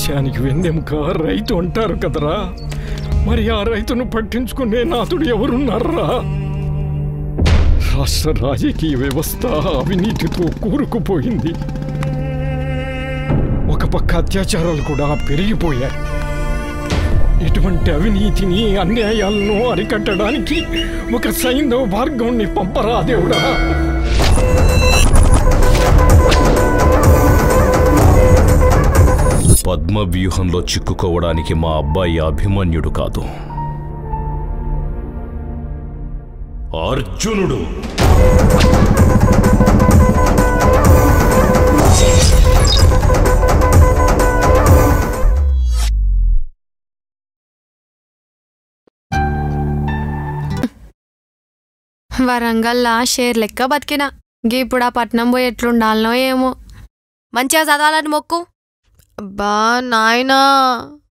దేశానికి వెన్నెముక రైతు అంటారు కదరా మరి ఆ రైతును పట్టించుకునే నాతుడు ఎవరున్నారా రాష్ట్ర రాజకీయ వ్యవస్థ అవినీతితో కూరుకుపోయింది ఒక పక్క అత్యాచారాలు కూడా పెరిగిపోయాయి ఇటువంటి అవినీతిని అన్యాయాలను అరికట్టడానికి ఒక సైంధవ భార్గవుని పంపరా దేవుడా పద్మ వ్యూహంలో చిక్కుకోవడానికి మా అబ్బాయి అభిమన్యుడు కాదు అర్జునుడు వరంగల్లా షేర్ లెక్క బతికిన ఇప్పుడు ఆ పట్నం పోయి ఎట్లుండాలనో ఏమో మంచిగా చదవాలని మొక్కు అబ్బా నాయనా